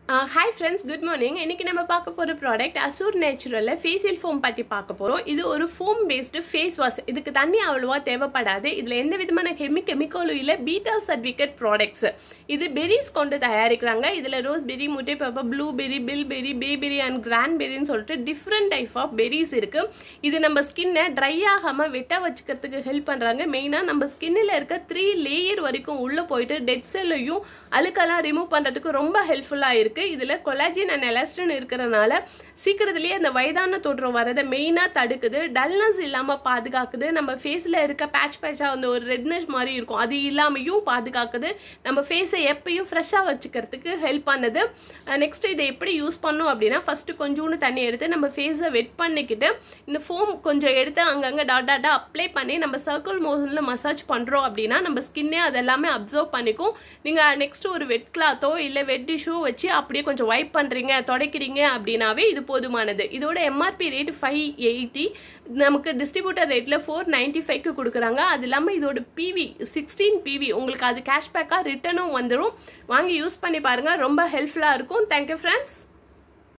hi friends good morning இன்னைக்கு நம்ம பார்க்க போகிற ப்ராடக்ட் அசூர் நேச்சுரலில் ஃபேஷியல் ஃபோம் பற்றி பார்க்க போகிறோம் இது ஒரு ஃபோம் பேஸ்டு ஃபேஸ் வாஷ் இதுக்கு தண்ணி அவ்வளோவா தேவைப்படாது இதில் எந்த விதமான கெமி கெமிக்கலும் இல்லை பீட்டா சர்டிஃபிகேட் ப்ராடக்ட்ஸ் இது பெரிஸ் கொண்டு தயாரிக்கிறாங்க இதில் ரோஸ் பெரி முட்டை பேப்பர் blueberry bilberry bayberry and கிராண்ட் பெரின்னு சொல்லிட்டு டிஃப்ரெண்ட் டைப் ஆஃப் பெரிஸ் இருக்குது இது நம்ம ஸ்கின்னை ட்ரை ஆகாமல் வெட்ட வச்சுக்கிறதுக்கு ஹெல்ப் பண்ணுறாங்க மெயினாக நம்ம ஸ்கின்னில் இருக்க த்ரீ லேயர் வரைக்கும் உள்ளே போயிட்டு டெட் செல்லையும் அழுக்கெல்லாம் ரிமூவ் பண்ணுறதுக்கு ரொம்ப ஹெல்ப்ஃபுல்லாக இருக்குது இதில் கொலாஜின் அண்ட் எலாஸ்டின் இருக்கிறனால சீக்கிரத்துலேயே அந்த வயதான தோற்றம் வரதை மெயினாக தடுக்குது டல்னஸ் இல்லாமல் பாதுகாக்குது நம்ம ஃபேஸில் இருக்க பேட்ச் பேட்சாக வந்து ஒரு ரெட்னஸ் மாதிரி இருக்கும் அது இல்லாமையும் பாதுகாக்குது நம்ம ஃபேஸை எப்பயும் ஃப்ரெஷ்ஷாக வச்சுக்கிறதுக்கு ஹெல்ப் பண்ணுது நெக்ஸ்ட் இதை எப்படி யூஸ் பண்ணோம் அப்படின்னா ஃபஸ்ட்டு கொஞ்சோண்டு தண்ணி எடுத்து நம்ம ஃபேஸை வெட் பண்ணிக்கிட்டு இந்த ஃபோம் கொஞ்சம் எடுத்து அங்கங்கே டாட் டாட்டாக அப்ளை பண்ணி நம்ம சர்க்கிள் மோஷனில் மசாஜ் பண்ணுறோம் அப்படின்னா நம்ம ஸ்கின்னே அதெல்லாமே அப்சர்வ் பண்ணிக்கும் நீங்கள் நெக்ஸ்ட் ஒரு வெட் கிளாத்தோ இல்லை வெட் டிஷ்ஷோ வச்சு அப்படியே கொஞ்சம் வைப் பண்ணுறீங்க தொடக்கிறீங்க அப்படின்னாவே இது போதுமானது இதோட எம்ஆர்பி ரேட் ஃபைவ் எயிட்டி நமக்கு டிஸ்ட்ரிபியூட்டர் ரேட்டில் ஃபோர் நைன்ட்டி ஃபைவ்க்கு கொடுக்குறாங்க அது இல்லாமல் இதோட பிவி சிக்ஸ்டீன் பிவி உங்களுக்கு அது கேஷ்பேக்காக ரிட்டனும் வந்துடும் வாங்கி யூஸ் பண்ணி பாருங்கள் ரொம்ப ஹெல்ப்ஃபுல்லாக இருக்கும் தேங்க்யூ ஃப்ரெண்ட்ஸ்